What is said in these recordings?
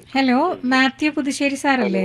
Hello Mathew Puthussery സാറല്ലേ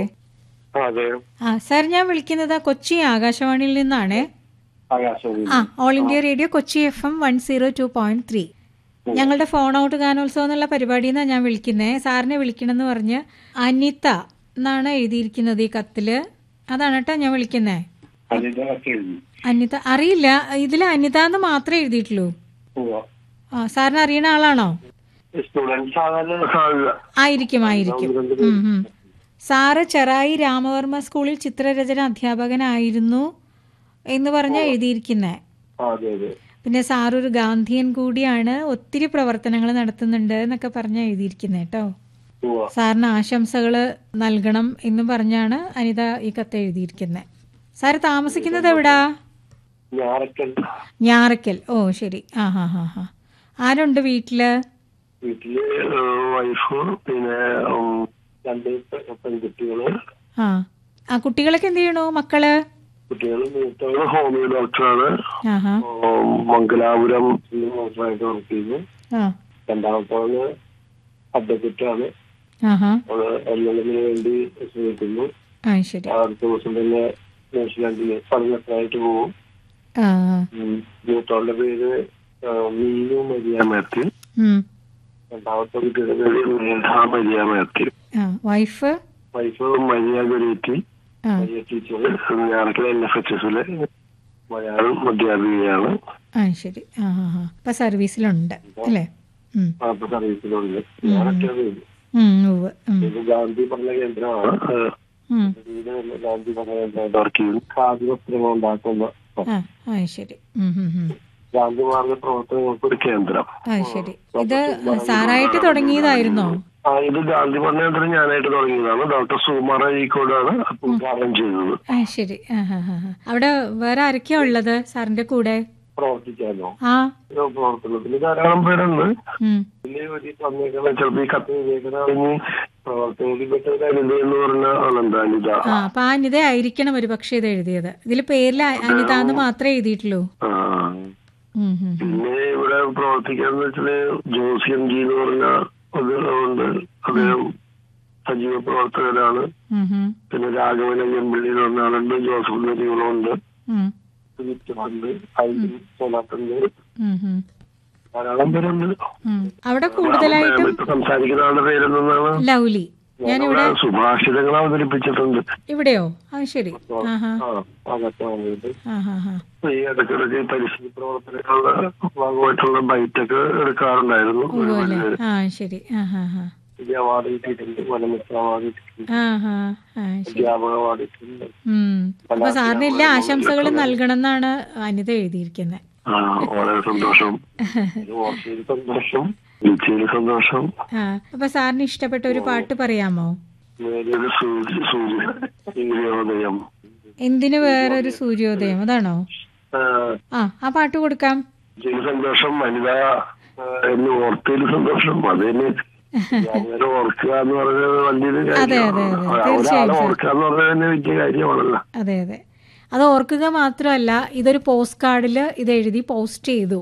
ആ അതെ ആ സാർ ഞാൻ വിളിക്കുന്നത് കൊച്ചി ആകാശവാണിയിൽ നിന്നാണ് ആകാശവാണി ആ all India radio Kochi F M one zero two point three ഞങ്ങളുടെ ഫോൺ ഔട്ട് ഗാനോത്സവം എന്നുള്ള പരിപാടിയിൽ നിന്നാണ് ഞാൻ വിളിക്കുന്നത് സാറിനെ വിളിക്കണമെന്ന് പറഞ്ഞ് അനിത എന്നാണ് എഴുതിയിരിക്കുന്നത് ഈ കത്തില് അതാണ് കേട്ടോ ഞാൻ വിളിക്കുന്നത് അതിന്റെ ഒക്കെ എഴുതി അനിത അറിയില്ല ഇതിൽ അനിത എന്ന് മാത്രമേ എഴുതിയിട്ടുള്ളൂ ഉവ്വ. ആ സാറിന് അറിയുന്ന ആളാണോ സ്റ്റുഡൻസ് ആകാനുള്ള സാധ്യത ആയിരിക്കും ആയിരിക്കും ഉം, ഉം. സാറ് ചെറായി രാമവർമ്മ സ്കൂളിൽ ചിത്രരചന അധ്യാപകനായിരുന്നു എന്ന് പറഞ്ഞ എഴുതിയിരിക്കുന്നത് ആ, അതെ അതെ പിന്നെ സാർ ഒരു ഗാന്ധിയൻ കൂടിയാണ് ഒത്തിരി പ്രവർത്തനങ്ങൾ നടത്തുന്നുണ്ട് എന്നൊക്കെ പറഞ്ഞ എഴുതിയിരിക്കുന്നത് കേട്ടോ ഉവ്വ. സാറിന് ആശംസകൾ നൽകണം എന്ന് പറഞ്ഞാണ് അനിത ഈ കത്ത് എഴുതിയിരിക്കുന്നത് സാറ് താമസിക്കുന്നത് എവിടാ ഞാറക്കൽ ഞാറക്കൽ ഓ ശരി ആ ഹാ ഹാ ഹാ ആരുണ്ട് വീട്ടില് വീട്ടില് വൈഫ് പിന്നെ ഉം, രണ്ട് പെ- പെൺകുട്ടികള് ആ ആ കുട്ടികളൊക്കെ എന്ത് ചെയ്യണു മക്കള് കുട്ടികൾ മൂത്തവള് ഹോമിയോ ഡോക്ടറാണ് ആഹാ ഉം, മംഗലാപുരം ഡോക്ടറായിട്ട് വർക്ക് ചെയ്യുന്നു ആ രണ്ടാമത്തവള് അഡ്വക്കറ്റാണ് ആഹാ അവള് എല്ലെങ്കിന് വേണ്ടി ശ്രമിക്കുന്നു ആ ശരി അടുത്ത ദിവസം തന്നെ ന്യൂസിലാൻഡില് പഠനത്തിനായിട്ട് പോകും ആ ഉം. മൂത്തവളുടെ പേര് ആ, മീനു മരിയ മാത്യു ഉം. രണ്ടാമത്തെ കുട്ടിയുടെ പേര് മേഘ മരിയ മാത്യു ആ വൈഫ് വൈഫ് മരിയ ഗുരേറ്റി ആ മരിയ ടീച്ചർ ഞാനൊക്കെ എൻ എഫ് എച്ച് എസിലെ മലയാളം അധ്യാപികയാണ് ആ ശരി ആ ആ ആ ഇപ്പൊ സർവീസിലുണ്ട് അല്ലേ ഉം. അപ്പൊ സർവീസിലുണ്ട് ഞാനൊക്കെ അറിയില്ല. ഉം, ഉവ്വ്. ഉം. ഇത് ഗാന്ധി പഠന കേന്ദ്രമാണ് ആ, ഉം. ഇത് ഗാന്ധി പഠന കേന്ദ്രമായിട്ട് വർക്ക് ചെയ്യുന്നു ഖാദി വസ്ത്രങ്ങൾ ഉണ്ടാക്കുന്ന ആ ആ ശരി ഉം, ഉം, ഉം. ഗാന്ധി മാർഗ പ്രവർത്തനങ്ങൾക്ക് ഒരു കേന്ദ്രം ആ ശരി ഇത് സാറായിട്ട് തുടങ്ങിയതായിരുന്നോ ആ ഇത് ഗാന്ധി പഠന കേന്ദ്രം ഞാനായിട്ട് തുടങ്ങിയതാണ് ഡോക്ടർ സുകുമാർ അഴീക്കോടാണ് ഉദ്ഘാടനം ചെയ്തത് ആ ശരി ആ ഹാ ഹാ ഹാ. അവിടെ വേറെ ആരൊക്കെയാ ഉള്ളത് സാറിന്റെ കൂടെ പ്രവർത്തിക്കാനോ ആ ഒരു പ്രവർത്തനത്തിന് ധാരാളം പേരുണ്ട് ഉം. ഇതില് ഒരു തന്നേക്കുന്ന ചിലപ്പോ ഈ കത്ത് എഴുതിയേക്കണെങ്കിൽ പ്രവർത്തനത്തിൽ പെട്ടവരനിത എന്ന് പറഞ്ഞ ആളുണ്ട് അനിത ആ അപ്പൊ ആ അനിത ആയിരിക്കണം ഒരു പക്ഷേ ഇത് എഴുതിയത് ഇതിൽ പേരിൽ അ- അനിത എന്ന് മാത്രമേ എഴുതിയിട്ടുള്ളൂ ആ. ഉം, ഉം, ഉം. പിന്നെ ഇവിടെ പ്രവർത്തിക്കാന്ന് വെച്ചാല് ജോസിയൻ ജി എന്ന് പറഞ്ഞ ഒരു ഉണ്ട് അദ്ദേഹം സജീവ പ്രവർത്തകരാണ് ഉം, ഉം. പിന്നെ രാഘവൻ അയ്യമ്പള്ളി എന്ന് പറഞ്ഞ ആളുണ്ട് ജോസഫ് നരികളുണ്ട് ഉം, ഉണ്ട് ഐബിൻ സോനാട്ടുണ്ട് ഉം, ഉം. ധാരാളം പേരുണ്ട് ഉം. അവിടെ കൂടുതലായിട്ടും ഇപ്പൊ സംസാരിക്കുന്ന ആളുടെ പേരെന്താണ് ലൗലി ഞാനിവിടെ സുഭാഷിതങ്ങൾ അവതരിപ്പിച്ചിട്ടുണ്ട് ഇവിടെയോ ആ ശരി ആഹാ ആ അതൊക്കെ വന്നിട്ട് ആഹാ ഹാ ഈ ഇടയ്ക്കിടയ്ക്ക് പരിസ്ഥിതി പ്രവർത്തനങ്ങളുടെ ഭാഗമായിട്ടുള്ള ബൈറ്റൊക്കെ എടുക്കാറുണ്ടായിരുന്നു ഓ അല്ലേ ആ ശരി ആഹാ ഹാ ഈ അവാർഡ് കിട്ടിയിട്ടുണ്ട് വനമിത്ര അവാർഡ് കിട്ടിയിട്ടുണ്ട് ആഹാ ആ ശരി അധ്യാപക അവാർഡ് കിട്ടിയിട്ടുണ്ട് ഉം അപ്പൊ സാറിന് എല്ലാ ആശംസകളും നൽകണം എന്നാണ് അനിത എഴുതിയിരിക്കുന്നത് ആ വളരെ സന്തോഷം ഇത് ഓർച്ചയിൽ സന്തോഷം വിളിച്ചതിൽ സന്തോഷം ആ അപ്പൊ സാറിന് ഇഷ്ടപ്പെട്ട ഒരു പാട്ട് പറയാമോ നേരിയൊരു സൂര്യ സൂര്യ സൂര്യോദയം എന്തിനു വേറൊരു സൂര്യോദയം അതാണോ ആ, ആ ആ പാട്ട് കൊടുക്കാം വിളിച്ചതിൽ സന്തോഷം വനിത ആ, എന്ന് ഓർത്തതിൽ സന്തോഷം അത് തന്നെ അങ്ങനെ ഓർക്കുക എന്ന് പറഞ്ഞത് വലിയൊരു അതെ, കാര്യമാണ് അതെ, അതെ. ഒരാളെ തീർച്ചയായും, സർ. ഓർക്കുക എന്ന് പറഞ്ഞത് തന്നെ വലിയ കാര്യമാണല്ലോ അതെ അതെ അത് ഓർക്കുക മാത്രമല്ല ഇതൊരു പോസ്റ്റ് കാർഡിൽ ഇത് എഴുതി പോസ്റ്റ് ചെയ്തു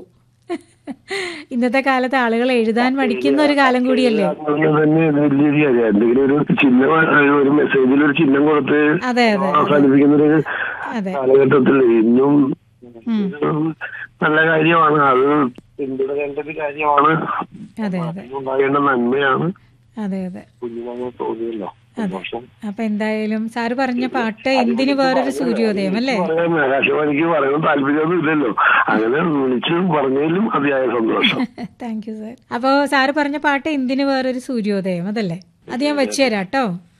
ഇന്നത്തെ കാലത്ത് ആളുകൾ എഴുതാൻ മടിക്കുന്ന ഒരു കാലം കൂടിയല്ലേ അതുകൊണ്ട് തന്നെ ഇത് വലിയൊരു കാര്യം എന്തെങ്കിലും ഒരു ചിഹ്നം ഒരു മെസ്സേജിൽ ഒരു ചിഹ്നം കൊടുത്ത് അതെ അതെ അവസാനിപ്പിക്കുന്ന ഒരു അതെ കാലഘട്ടത്തിൽ ഇന്നും ഉം. ഒരു നല്ല കാര്യമാണ് അത് പിന്തുടരേണ്ട ഒരു കാര്യമാണ് അതെ അതെ ഉണ്ടാകേണ്ട നന്മയാണ് അതെ അതെ കുഞ്ഞിനങ്ങനെ തോന്നിയല്ലോ സന്തോഷം അപ്പൊ എന്തായാലും സാറ് പറഞ്ഞ പാട്ട് എന്തിനു വേറൊരു സൂര്യോദയം അല്ലേ പറയാൻ ആകാശവാണിക്ക് പറയാൻ താല്പര്യമൊന്നും ഇല്ലല്ലോ അങ്ങനെ വിളിച്ച് പറഞ്ഞതിലും അതിയായ സന്തോഷം താങ്ക് യു സാർ അപ്പോൾ സാറ് പറഞ്ഞ പാട്ട് എന്തിനു വേറൊരു സൂര്യോദയം അതല്ലേ അത് ഞാൻ വെച്ചു തരാം കേട്ടോ